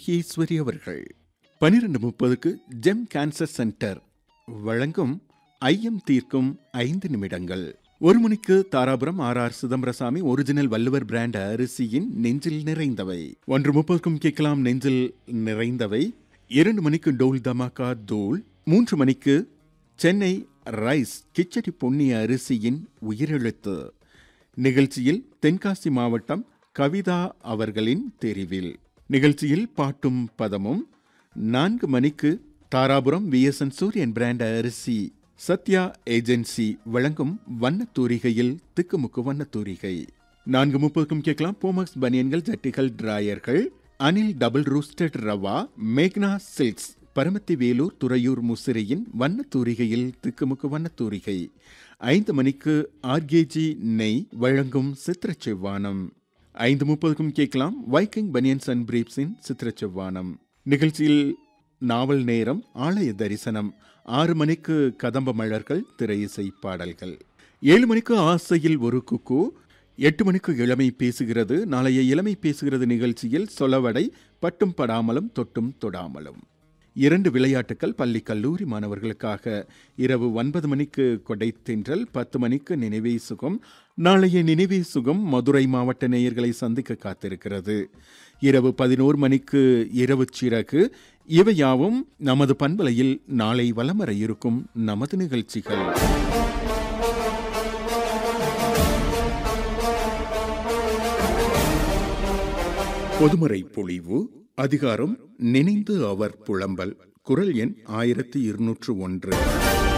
மகேஸ்வரி அவர்கள் பனிரெண்டு முப்பதுக்கு ஜெம் கேன்சர் சென்டர் வழங்கும் ஐயம் தீர்க்கும் ஐந்து நிமிடங்கள் ஒரு மணிக்கு Dharapuram R R Chidambarasamy original Valluvar brand அரிசியின் நெஞ்சில் நிறைந்தவை ஒன்று முப்பதுக்கும் கேட்கலாம் நெஞ்சில் நிறைந்தவை இரண்டு மணிக்கு டோல் தமாகா தோல் மூன்று மணிக்கு சென்னை ரைஸ் கிச்சடி பொன்னிய அரிசியின் உயிரெழுத்து நிகழ்ச்சியில் தென்காசி மாவட்டம் கவிதா அவர்களின் தெரிவில் நிகழ்ச்சியில் பாட்டும் பதமும் நான்கு மணிக்கு தாராபுரம் விஎஸ்என் சூரியன் பிராண்ட் அரிசி சத்யா ஏஜென்சி வழங்கும் வண்ணத் தூரிகையில் திக்குமுக்கு வண்ணத் தூரிகை நான்கு முப்பதுக்கும் கேட்கலாம் போமக்ஸ் பனியன்கள் ஜட்டிகள் டிராயர்கள் Anil double roasted rava Magna silks Paramathi Velur Thuraiyur முசிறியின் வண்ணத் தூரிகையில் திக்குமுக்கு வண்ணத் தூரிகை ஐந்து மணிக்கு ஆர்கேஜி நெய் வழங்கும் சித்திரச் செவ்வானம் ஐந்து முப்பதுக்கும் கேட்கலாம் வைக்கிங் பனியன்ஸ் அண்ட் பிரீப்ஸின் சித்திரச் செவ்வானம் நிகழ்ச்சியில் நாவல் நேரம் ஆலய தரிசனம் ஆறு மணிக்கு கதம்ப மலர்கள் திரை இசை பாடல்கள் ஏழு மணிக்கு ஆசையில் ஒரு குக்கு எட்டு மணிக்கு இளமை பேசுகிறது நாளைய இளமை பேசுகிறது நிகழ்ச்சியில் சொலவடை பட்டும் படாமலும் தொட்டும் தொடாமலும் இரண்டு விளையாட்டுக்கள் பள்ளி கல்லூரி மாணவர்களுக்காக இரவு ஒன்பது மணிக்கு கொடை தென்றல் பத்து மணிக்கு நினைவே சுகம் நாளைய நினைவே சுகம் மதுரை மாவட்ட நேயர்களை சந்திக்க காத்திருக்கிறது இரவு பதினோரு மணிக்கு இரவு சிறகு இவையாவும் நமது பண்பலையில் நாளை வலம் வர இருக்கும் நமது நிகழ்ச்சிகள் பொதுமறை பொழிவு அதிகாரம் நினைந்து அவர் புலம்பல் குரல் எண் ஆயிரத்தி இருநூற்று ஒன்று